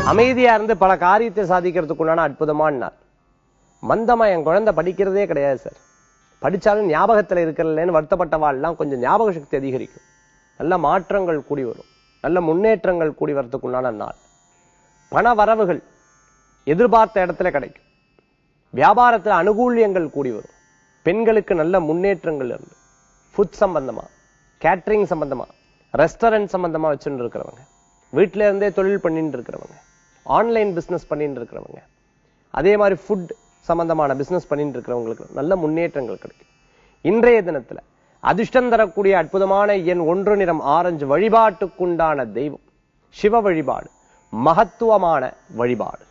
அமைதியா இருந்து பல காரியத்தை சாதிக்கிறதுக்குண்டான அற்புதமான நாள் மந்தமா என் குழந்தை படிக்கிறதே கிடையாது சார் படிச்சாலும் ஞாபகத்துல இருக்கிறதுலன்னு வருத்தப்பட்டவாள்லாம் கொஞ்சம் ஞாபக சக்தி அதிகரிக்கும் நல்ல மாற்றங்கள் கூடி வரும் நல்ல முன்னேற்றங்கள் கூடி வரதுக்குண்டான நாள் பண வரவுகள் எதிர்பார்த்த இடத்துல கிடைக்கும் வியாபாரத்துல அனுகூல்யங்கள் கூடி வரும் பெண்களுக்கு நல்ல முன்னேற்றங்கள் இருந்து ஃபுட் சம்பந்தமா கேட்டரிங் சம்பந்தமா ரெஸ்டாரண்ட் சம்பந்தமா வச்சுட்டு இருக்கிறவங்க வீட்டில இருந்தே தொழில் பண்ணிட்டு இருக்கிறவங்க ஆன்லைன் பிசினஸ் பண்ணிட்டு இருக்கிறவங்க அதே மாதிரி ஃபுட் சம்பந்தமான பிசினஸ் பண்ணிட்டு இருக்கிறவங்களுக்கு நல்ல முன்னேற்றங்கள் கிடைக்கும் இன்றைய தினத்துல அதிர்ஷ்டம் தரக்கூடிய அற்புதமான எண் ஒன்று நிறம் ஆரஞ்சு வழிபாட்டுக்குண்டான தெய்வம் சிவ வழிபாடு மகத்துவமான வழிபாடு